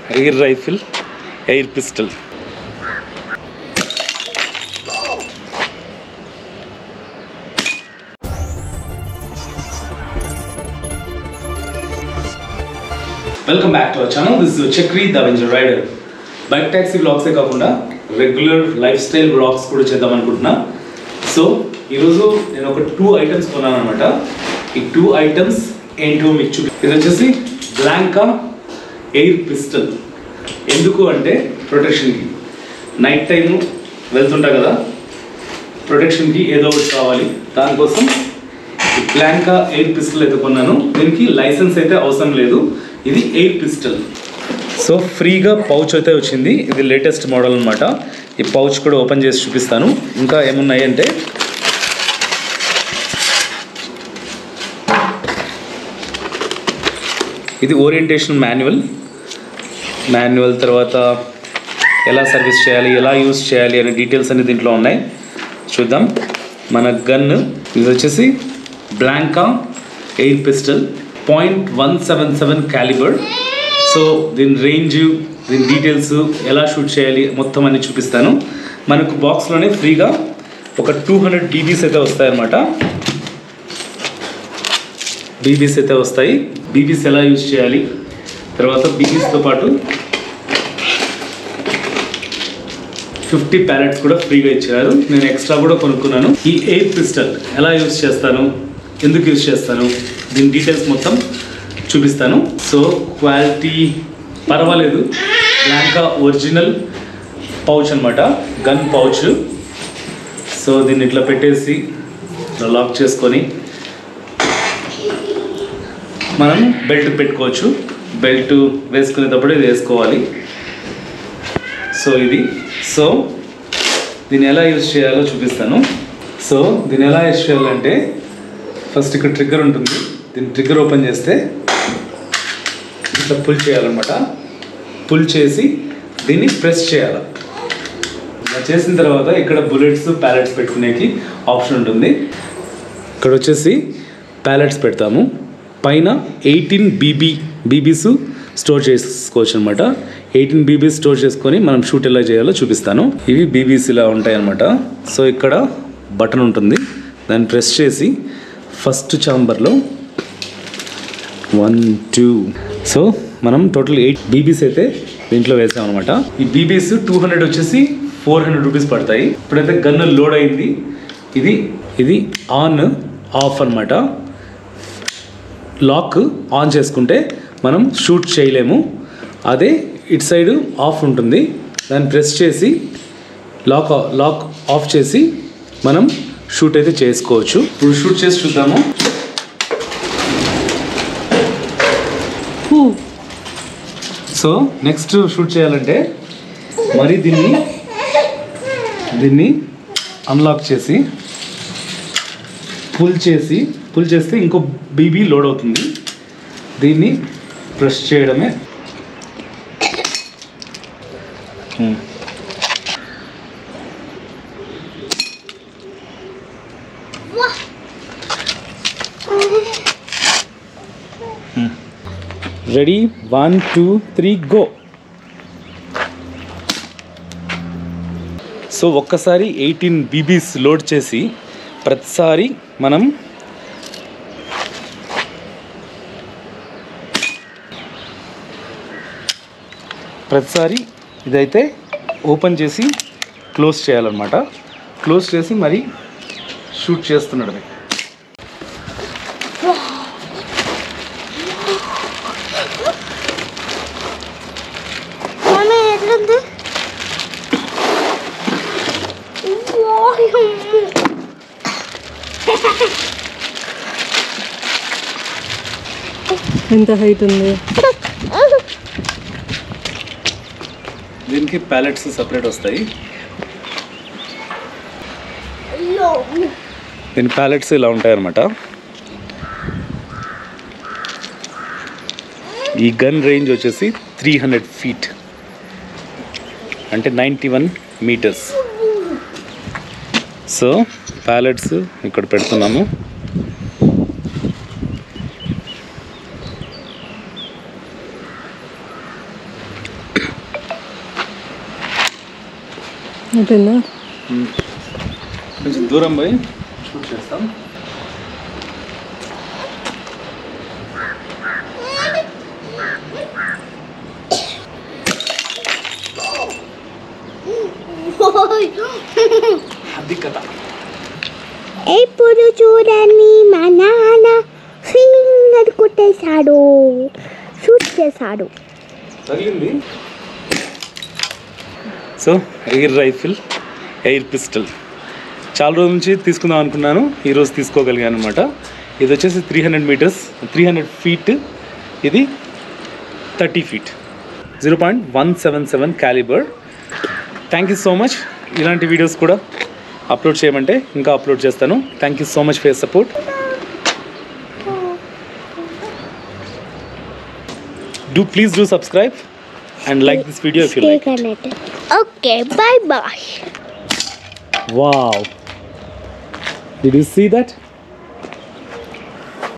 Air rifle air pistol welcome back to our channel this Chakri the avenger rider bike taxi బ్లాగ్సే కాకుండా regular life style blogs కూడా చేద్దాం అనుకుంటున్నా so ఈరోజు నేను ఒక టూ ఐటమ్స్ కొన్నాను అనమాట ఈ టూ ఐటమ్స్ ఏంటో మీకు చూపి ఇది వచ్చేసి బ్లాంకా ఎయిర్ పిస్టల్ ఎందుకు అంటే ప్రొటెక్షన్కి నైట్ టైము వెళ్తుంటా కదా ప్రొటెక్షన్కి ఏదో ఒకటి కావాలి దానికోసం ఈ బ్లాంకా ఎయిర్ పిస్టల్ అయితే కొన్నాను దీనికి లైసెన్స్ అయితే అవసరం లేదు ఇది ఎయిర్ పిస్టల్ సో ఫ్రీగా పౌచ్ అయితే వచ్చింది ఇది లేటెస్ట్ మోడల్ అనమాట ఈ పౌచ్ కూడా ఓపెన్ చేసి చూపిస్తాను ఇంకా ఏమున్నాయి అంటే ఇది ఓరియంటేషన్ మాన్యువల్ మాన్యువల్ తర్వాత ఎలా సర్వీస్ చేయాలి ఎలా యూస్ చేయాలి అనే డీటెయిల్స్ అన్ని దీంట్లో ఉన్నాయి చూద్దాం మన గన్ ఇది వచ్చేసి Blanka air pistol point one seven seven calibre so దీని రేంజ్ దీని డీటెయిల్స్ ఎలా షూట్ చేయాలి మొత్తం అన్ని చూపిస్తాను మనకు బాక్స్లోనే ఫ్రీగా ఒక టూ హండ్రెడ్ బీబీస్ అయితే వస్తాయన్నమాట బీబీస్ అయితే వస్తాయి బీబీస్ ఎలా యూజ్ చేయాలి తర్వాత బీబీస్తో పాటు ఫిఫ్టీ ప్యాలెట్స్ కూడా ఫ్రీగా ఇచ్చారు నేను ఎక్స్ట్రా కూడా కొనుక్కున్నాను ఈ ఎయిర్ పిస్టల్ ఎలా యూజ్ చేస్తాను ఎందుకు యూజ్ చేస్తాను దీని డీటెయిల్స్ మొత్తం చూపిస్తాను సో క్వాలిటీ పర్వాలేదు బ్లాంకా ఒరిజినల్ పౌచ్ అనమాట గన్ పౌచ్ సో దీన్ని ఇట్లా పెట్టేసి ఇట్లా లాక్ చేసుకొని మనం బెల్ట్ పెట్టుకోవచ్చు బెల్ట్ వేసుకునేటప్పుడు ఇది వేసుకోవాలి సో ఇది సో దీన్ని ఎలా యూజ్ చేయాలో చూపిస్తాను సో దీన్ని ఎలా యూజ్ చేయాలంటే ఫస్ట్ ఇక్కడ ట్రిగ్గర్ ఉంటుంది దీన్ని ట్రిగ్గర్ ఓపెన్ చేస్తే ఇట్లా పుల్ చేయాలన్నమాట పుల్ చేసి దీన్ని ప్రెస్ చేయాలి ఇలా చేసిన తర్వాత ఇక్కడ బుల్లెట్స్ ప్యాలెట్స్ పెట్టుకునేకి ఆప్షన్ ఉంటుంది ఇక్కడ వచ్చేసి ప్యాలెట్స్ పెడతాము పైన ఎయిటీన్ బీబీ బీబీస్ స్టోర్ చేసుకోవచ్చు అనమాట ఎయిటీన్ బీబీస్ స్టోర్ చేసుకొని మనం షూట్ ఎలా చేయాలో చూపిస్తాను ఇవి బీబీస్ ఇలా ఉంటాయి అనమాట సో ఇక్కడ బటన్ ఉంటుంది దాన్ని ప్రెస్ చేసి ఫస్ట్ ఛాంబర్లో వన్ టూ సో మనం టోటల్ ఎయిట్ బీబీస్ అయితే దీంట్లో వేసాం అనమాట ఈ బీబీస్ టూ హండ్రెడ్ వచ్చేసి ఫోర్ హండ్రెడ్ రూపీస్ పడతాయి ఇప్పుడైతే గన్ లోడ్ అయింది ఇది ఇది ఆన్ ఆఫ్ అన్నమాట లాక్ ఆన్ చేసుకుంటే మనం షూట్ చేయలేము అదే ఇటు సైడ్ ఆఫ్ ఉంటుంది దాన్ని ప్రెస్ చేసి లాక్ లాక్ ఆఫ్ చేసి మనం షూట్ అయితే చేసుకోవచ్చు ఇప్పుడు షూట్ చేసి చూద్దాము సో నెక్స్ట్ షూట్ చేయాలంటే మరి దీన్ని దీన్ని అన్లాక్ చేసి పుల్ చేసి పుల్ చేస్తే ఇంకో బీబీ లోడ్ అవుతుంది దీన్ని ప్రెస్ చేయడమే Hmm. Ready one two three go so ఒక్కసారి ఎయిటీన్ బీబీస్ లోడ్ చేసి ప్రతిసారి మనం ప్రతిసారి ఇదైతే ఓపెన్ చేసి క్లోజ్ చేయాలన్నమాట క్లోజ్ చేసి మరి షూట్ చేస్తున్నాడు మమ్మీ ఎట్లుంది వాయమ్మ. ఎంత హైట్ ఉంది దీనికి ప్యాలెట్స్ సపరేట్ వస్తాయి అయ్యో దీని ప్యాలెట్స్ ఇలా ఉంటాయన్నమాట ఈ గన్ రేంజ్ వచ్చేసి త్రీ హండ్రెడ్ ఫీట్ అంటే ninety one metres so pellets ఇక్కడ పెడుతున్నాము అయిపోయిందా కొంచెం దూరం పోయి షూట్ చేస్తాం అది కథ ఎప్పుడు చూడని మా నాన్న ఫింగర్ కొట్టేశాడు షూట్ చేశాడు తగిలింది so air rifle air pistol చాలా రోజుల నుంచి తీసుకుందాం అనుకున్నాను ఈరోజు తీసుకోగలిగాను అనమాట ఇది వచ్చేసి three hundred metres three hundred feet ఇది thirty feet zero point one seven seven calibre thank you so much ఇలాంటి వీడియోస్ కూడా అప్లోడ్ చేయమంటే ఇంకా అప్లోడ్ చేస్తాను thank you so much for support do please do subscribe and like this video if you Stay like connected. Okay, bye bye. Wow. Did you see that?